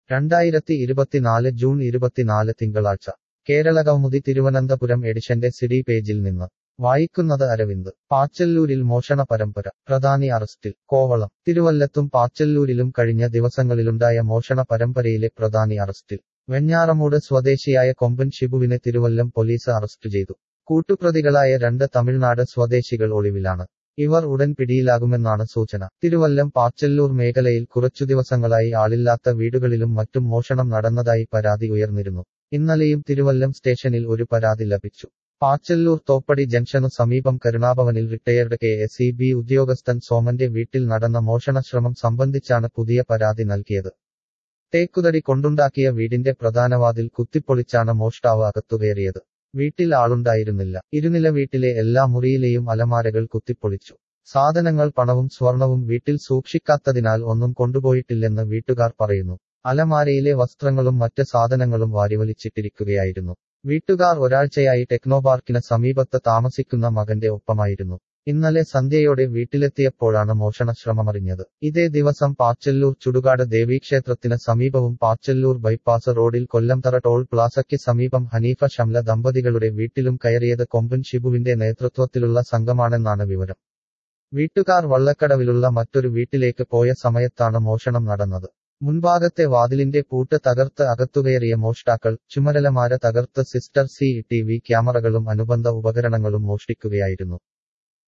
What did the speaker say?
രണ്ടായിരത്തി ഇരുപത്തിനാല് ജൂൺ ഇരുപത്തിനാല് തിങ്കളാഴ്ച കേരളകൗമുദി തിരുവനന്തപുരം എഡിഷന്റെ സിഡി പേജിൽ നിന്ന് വായിക്കുന്നത് അരവിന്ദ് പാച്ചല്ലൂരിൽ മോഷണ പരമ്പര പ്രധാനി അറസ്റ്റിൽ കോവളം തിരുവല്ലത്തും പാച്ചല്ലൂരിലും കഴിഞ്ഞ ദിവസങ്ങളിലുണ്ടായ മോഷണ പരമ്പരയിലെ പ്രധാനി അറസ്റ്റിൽ വെഞ്ഞാറമൂട് സ്വദേശിയായ കൊമ്പൻ ഷിബുവിനെ തിരുവല്ലം പോലീസ് അറസ്റ്റ് ചെയ്തു കൂട്ടുപ്രതികളായ രണ്ട് തമിഴ്നാട് സ്വദേശികൾ ഒളിവിലാണ് ഇവർ ഉടൻ പിടിയിലാകുമെന്നാണ് സൂചന തിരുവല്ലം പാച്ചല്ലൂർ മേഖലയിൽ കുറച്ചു ദിവസങ്ങളായി ആളില്ലാത്ത വീടുകളിലും മറ്റും മോഷണം നടന്നതായി പരാതി ഉയർന്നിരുന്നു ഇന്നലെയും തിരുവല്ലം സ്റ്റേഷനിൽ ഒരു പരാതി ലഭിച്ചു പാച്ചല്ലൂർ തോപ്പടി ജംഗ്ഷനു സമീപം കരുണാഭവനിൽ retired K S E B ഉദ്യോഗസ്ഥൻ സോമന്റെ വീട്ടിൽ നടന്ന മോഷണശ്രമം സംബന്ധിച്ചാണ് പുതിയ പരാതി നൽകിയത് തേക്കുതടി കൊണ്ടുണ്ടാക്കിയ വീടിന്റെ പ്രധാനവാതിൽ കുത്തിപ്പൊളിച്ചാണ് മോഷ്ടാവ് അകത്തുകയറിയത് വീട്ടിൽ ആളുണ്ടായിരുന്നില്ല ഇരുനില വീട്ടിലെ എല്ലാ മുറിയിലെയും അലമാരകൾ കുത്തിപ്പൊളിച്ചു സാധനങ്ങൾ പണവും സ്വർണവും വീട്ടിൽ സൂക്ഷിക്കാത്തതിനാൽ ഒന്നും കൊണ്ടുപോയിട്ടില്ലെന്ന് വീട്ടുകാർ പറയുന്നു അലമാരയിലെ വസ്ത്രങ്ങളും മറ്റ് സാധനങ്ങളും വാരിവലിച്ചിട്ടിരിക്കുകയായിരുന്നു വീട്ടുകാർ ഒരാഴ്ചയായി ടെക്നോപാർക്കിന് സമീപത്ത് താമസിക്കുന്ന മകന്റെ ഒപ്പമായിരുന്നു ഇന്നലെ സന്ധ്യയോടെ വീട്ടിലെത്തിയപ്പോഴാണ് മോഷണശ്രമമറിഞ്ഞത് ഇതേ ദിവസം പാച്ചല്ലൂർ ചുടുകാട് ദേവീക്ഷേത്രത്തിന് സമീപവും പാച്ചല്ലൂർ ബൈപ്പാസ് റോഡിൽ കൊല്ലംതറ ടോൾ പ്ലാസയ്ക്ക് സമീപം ഹനീഫ ഷംല ദമ്പതികളുടെ വീട്ടിലും കയറിയത് കൊമ്പൻ ഷിബുവിന്റെ നേതൃത്വത്തിലുള്ള സംഘമാണെന്നാണ് വിവരം വീട്ടുകാർ വള്ളക്കടവിലുള്ള മറ്റൊരു വീട്ടിലേക്ക് പോയ സമയത്താണ് മോഷണം നടന്നത് മുൻഭാഗത്തെ വാതിലിന്റെ പൂട്ട് തകർത്ത് അകത്തുകയറിയ മോഷ്ടാക്കൾ ചുമരലമാര തകർത്ത് സിസ്റ്റർ സി ടി വി ക്യാമറകളും അനുബന്ധ ഉപകരണങ്ങളും മോഷ്ടിക്കുകയായിരുന്നു